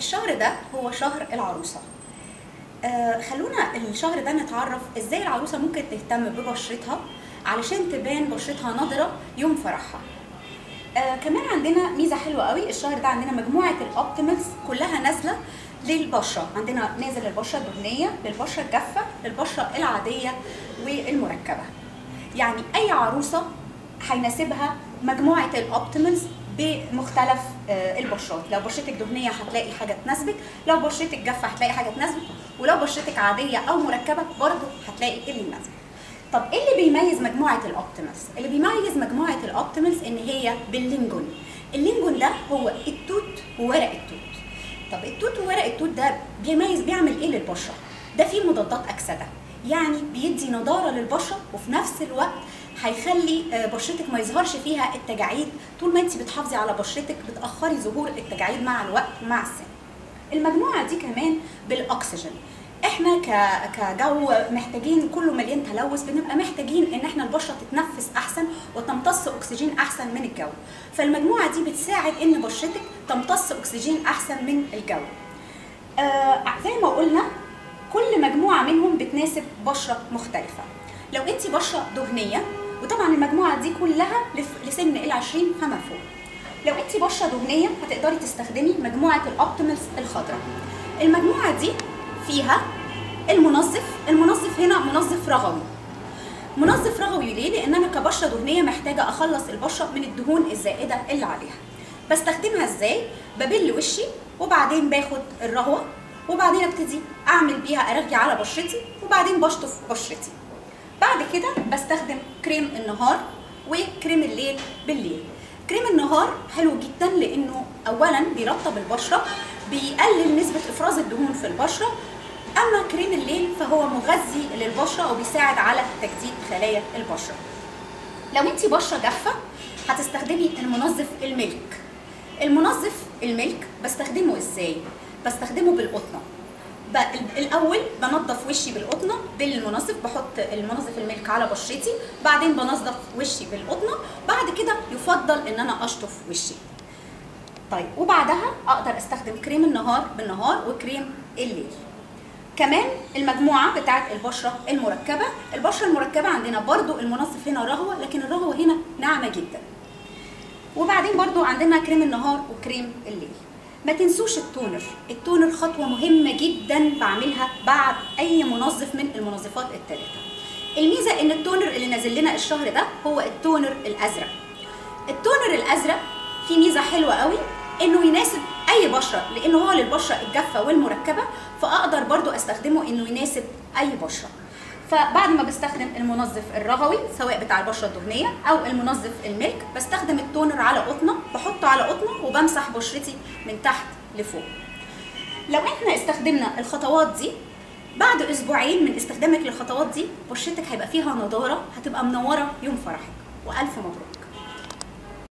الشهر ده هو شهر العروسة آه خلونا الشهر ده نتعرف ازاي العروسة ممكن تهتم ببشرتها علشان تبان بشرتها نضرة يوم فرحها آه كمان عندنا ميزة حلوة قوي الشهر ده عندنا مجموعة الأوبتيمالز كلها نازلة للبشرة عندنا نازل للبشرة الدهنية للبشرة الجافة للبشرة العادية والمركبة يعني أي عروسة هيناسبها مجموعة الأوبتيمالز بمختلف آه، البشرات لو بشرتك دهنية هتلاقي حاجة تناسبك لو بشرتك جافة هتلاقي حاجة تناسبك ولو بشرتك عادية أو مركبة برضه هتلاقي اللي يناسبك طب ايه اللي بيميز مجموعة الأوبتيمالز؟ اللي بيميز مجموعة الأوبتيمالز إن هي باللينجون اللينجون ده هو التوت وورق التوت طب التوت وورق التوت ده بيميز بيعمل ايه للبشرة؟ ده فيه مضادات أكسدة يعني بيدي نضارة للبشرة وفي نفس الوقت هيخلي آه، بشرتك ما يظهرش فيها التجاعيد طول ما انت بتحافظي على بشرتك بتاخري ظهور التجاعيد مع الوقت ومع السن المجموعه دي كمان بالاكسجين احنا ك... كجو محتاجين كله مليان تلوث بنبقى محتاجين ان احنا البشره تتنفس احسن وتمتص اكسجين احسن من الجو فالمجموعه دي بتساعد ان بشرتك تمتص اكسجين احسن من الجو آه زي ما قلنا كل مجموعه منهم بتناسب بشره مختلفه لو انت بشره دهنيه وطبعا المجموعه دي كلها لف- لسن ال 20 فما فوق لو انت بشره دهنيه هتقدري تستخدمي مجموعه الاوبتيمالز الخضراء المجموعه دي فيها المنظف المنظف هنا منظف رغوي منظف رغوي ليه لان انا كبشره دهنيه محتاجه اخلص البشره من الدهون الزائده اللي عليها بستخدمها ازاي ببل وشي وبعدين باخد الرغوه وبعدين ابتدي اعمل بيها ارغي على بشرتي وبعدين بشطف بشرتي بعد كده بستخدم كريم النهار وكريم الليل بالليل كريم النهار حلو جدا لانه اولا بيرطب البشره بيقلل نسبه افراز الدهون في البشره اما كريم الليل فهو مغذي للبشره وبيساعد على تجديد خلايا البشره لو انت بشره جافه هتستخدمي المنظف الملك المنظف الملك بستخدمه ازاي بستخدمه بالقطنه ب- ال- الاول بنظف وشي بالقطنه بالمنظف بحط المنظف الملك على بشرتي بعدين بنظف وشي بالقطنه بعد كده يفضل ان انا اشطف وشي طيب وبعدها اقدر استخدم كريم النهار بالنهار وكريم الليل كمان المجموعه بتاعت البشره المركبه البشره المركبه عندنا برضو المنظف هنا رغوه لكن الرغوه هنا ناعمه جدا وبعدين برضو عندنا كريم النهار وكريم الليل ما تنسوش التونر التونر خطوة مهمة جدا بعملها بعد أي منظف من المنظفات الثلاثة الميزة إن التونر اللي نازل لنا الشهر ده هو التونر الأزرق التونر الأزرق فيه ميزة حلوة قوي إنه يناسب أي بشرة لأنه هو للبشرة الجافة والمركبة فأقدر برضو أستخدمه إنه يناسب أي بشرة فبعد ما بستخدم المنظف الرغوي سواء بتاع البشره الدهنيه او المنظف الملك بستخدم التونر على قطنه بحطه على قطنه وبمسح بشرتي من تحت لفوق لو احنا استخدمنا الخطوات دي بعد اسبوعين من استخدامك للخطوات دي بشرتك هيبقى فيها نضاره هتبقى منوره يوم فرحك والف مبروك